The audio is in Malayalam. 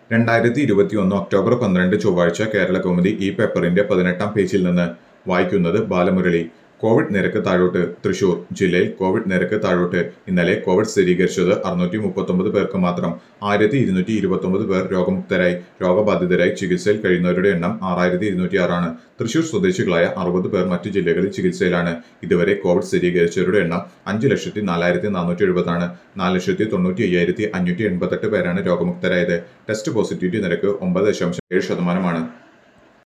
രണ്ടായിരത്തി ഇരുപത്തിയൊന്ന് ഒക്ടോബർ പന്ത്രണ്ട് ചൊവ്വാഴ്ച കേരള കൗമുദി ഈ പേപ്പറിന്റെ പതിനെട്ടാം പേജിൽ നിന്ന് വായിക്കുന്നത് ബാലമുരളി കോവിഡ് നിരക്ക് താഴോട്ട് തൃശൂർ ജില്ലയിൽ കോവിഡ് നിരക്ക് താഴോട്ട് ഇന്നലെ കോവിഡ് സ്ഥിരീകരിച്ചത് അറുന്നൂറ്റി മുപ്പത്തൊമ്പത് പേർക്ക് മാത്രം ആയിരത്തി ഇരുന്നൂറ്റി ഇരുപത്തൊമ്പത് പേർ രോഗമുക്തരായി രോഗബാധിതരായി ചികിത്സയിൽ കഴിയുന്നവരുടെ എണ്ണം ആറായിരത്തി ഇരുന്നൂറ്റി ആറാണ് തൃശൂർ സ്വദേശികളായ അറുപത് പേർ മറ്റു ജില്ലകളിൽ ചികിത്സയിലാണ് ഇതുവരെ കോവിഡ് സ്ഥിരീകരിച്ചവരുടെ എണ്ണം അഞ്ച് ലക്ഷത്തി നാലായിരത്തി നാനൂറ്റി എഴുപതാണ് നാല് ലക്ഷത്തി തൊണ്ണൂറ്റി അയ്യായിരത്തി അഞ്ഞൂറ്റി എൺപത്തെട്ട് പേരാണ് രോഗമുക്തരായത് ടെസ്റ്റ് പോസിറ്റിവിറ്റി നിരക്ക് ഒമ്പത് ദശാംശം ഏഴ് ശതമാനമാണ്